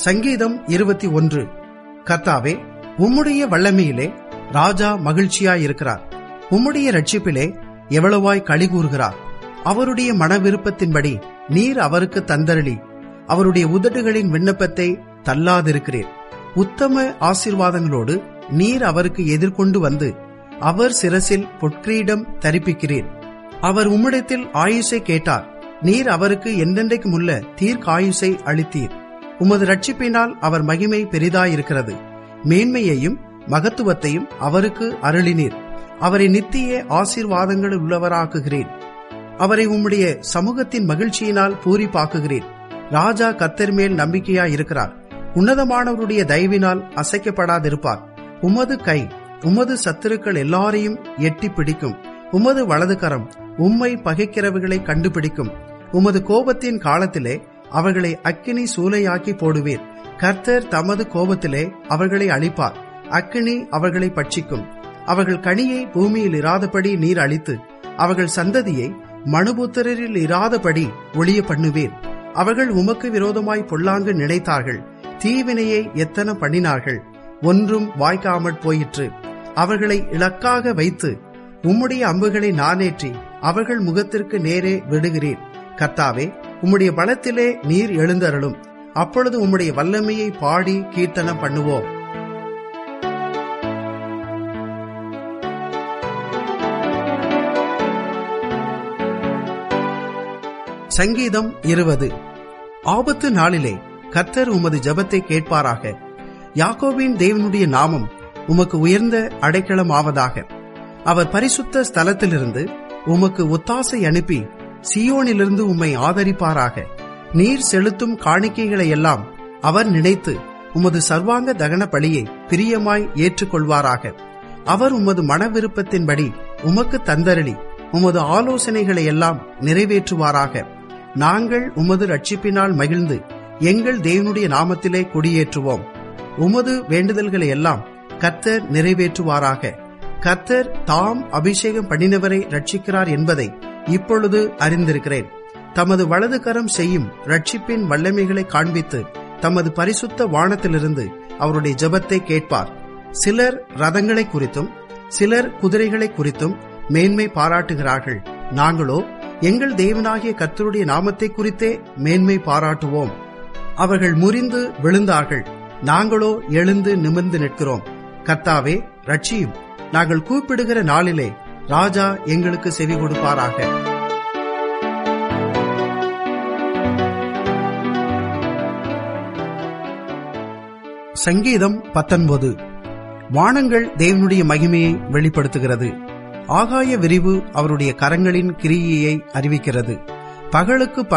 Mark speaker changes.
Speaker 1: சங்கீதம் இருபத்தி ஒன்று கர்த்தாவே உம்முடைய வல்லமையிலே ராஜா மகிழ்ச்சியாயிருக்கிறார் உம்முடைய ரட்சிப்பிலே எவ்வளவாய் களி கூறுகிறார் அவருடைய மன விருப்பத்தின்படி நீர் அவருக்கு தந்தரளி அவருடைய உதடுகளின் விண்ணப்பத்தை தள்ளாதிருக்கிறீர் உத்தம ஆசீர்வாதங்களோடு நீர் அவருக்கு எதிர்கொண்டு வந்து அவர் சிரசில் பொற்கிரீடம் தரிப்பிக்கிறீர் அவர் உம்மிடத்தில் ஆயுசை கேட்டார் நீர் அவருக்கு என்றென்றைக்குமுள்ள தீர்க்காயுசை அளித்தீர் உமது ரட்சிப்பினால் அவர் மகிமை பெரிதாயிருக்கிறது மேன்மையையும் மகத்துவத்தையும் அவருக்கு அருளினீர் அவரை நித்திய ஆசீர்வாதங்கள் உள்ளவராக்குகிறேன் அவரை உம்முடைய சமூகத்தின் மகிழ்ச்சியினால் பூரிப்பாக்குகிறேன் ராஜா கத்தர் மேல் நம்பிக்கையாயிருக்கிறார் உன்னதமானவருடைய தயவினால் அசைக்கப்படாதிருப்பார் உமது கை உமது சத்துருக்கள் எல்லாரையும் எட்டி பிடிக்கும் உமது வலது கரம் உம்மை பகைக்கிறவர்களை கண்டுபிடிக்கும் உமது கோபத்தின் காலத்திலே அவர்களை அக்கினி சூளையாக்கி போடுவீர் கர்த்தர் தமது கோபத்திலே அவர்களை அழிப்பார் அக்கினி அவர்களை பட்சிக்கும் அவர்கள் கனியை பூமியில் இராதபடி நீர் அழித்து அவர்கள் சந்ததியை மனுபுத்திரரில் இராதபடி ஒளிய பண்ணுவீர் அவர்கள் உமக்கு விரோதமாய் பொல்லாங்கு நினைத்தார்கள் தீவினையை எத்தனை பண்ணினார்கள் ஒன்றும் வாய்க்காமற் போயிற்று அவர்களை இலக்காக வைத்து உம்முடைய அம்புகளை நானேற்றி அவர்கள் முகத்திற்கு நேரே விடுகிறீர் கர்த்தாவே உம்முடைய பலத்திலே நீர் எழுந்தருளும் அப்பொழுது உம்முடைய வல்லமையை பாடி கீர்த்தனம் பண்ணுவோம் சங்கீதம் இருபது ஆபத்து நாளிலே கர்த்தர் உமது ஜபத்தை கேட்பாராக யாக்கோபின் தேவனுடைய நாமம் உமக்கு உயர்ந்த அடைக்கலமாவதாக அவர் பரிசுத்த ஸ்தலத்திலிருந்து உமக்கு ஒத்தாசை அனுப்பி சியோனிலிருந்து உம்மை ஆதரிப்பாராக நீர் செலுத்தும் காணிக்கைகளை எல்லாம் அவர் நினைத்து உமது சர்வாங்க தகன பலியை பிரியமாய் ஏற்றுக்கொள்வாராக அவர் உமது மன விருப்பத்தின்படி உமக்கு தந்தரளி உமது ஆலோசனைகளை எல்லாம் நிறைவேற்றுவாராக நாங்கள் உமது ரட்சிப்பினால் மகிழ்ந்து எங்கள் தேவனுடைய நாமத்திலே குடியேற்றுவோம் உமது வேண்டுதல்களை எல்லாம் கர்த்தர் நிறைவேற்றுவாராக கர்த்தர் தாம் அபிஷேகம் பண்ணினவரை ரட்சிக்கிறார் என்பதை இப்பொழுது அறிந்திருக்கிறேன் தமது வலது கரம் செய்யும் ரட்சிப்பின் வல்லமைகளை காண்பித்து தமது பரிசுத்த வானத்திலிருந்து அவருடைய ஜெபத்தை கேட்பார் சிலர் ரதங்களை குறித்தும் சிலர் குதிரைகளை குறித்தும் மேன்மை பாராட்டுகிறார்கள் நாங்களோ எங்கள் தேவனாகிய கர்த்தருடைய நாமத்தை குறித்தே மேன்மை பாராட்டுவோம் அவர்கள் முறிந்து விழுந்தார்கள் நாங்களோ எழுந்து நிமிர்ந்து நிற்கிறோம் கர்த்தாவே ரட்சியும் நாங்கள் கூப்பிடுகிற நாளிலே ராஜா எங்களுக்கு செவி கொடுப்பாராக சங்கீதம் பத்தொன்பது வானங்கள் தேவனுடைய மகிமையை வெளிப்படுத்துகிறது ஆகாய விரிவு அவருடைய கரங்களின் கிரியையை அறிவிக்கிறது பகலுக்கு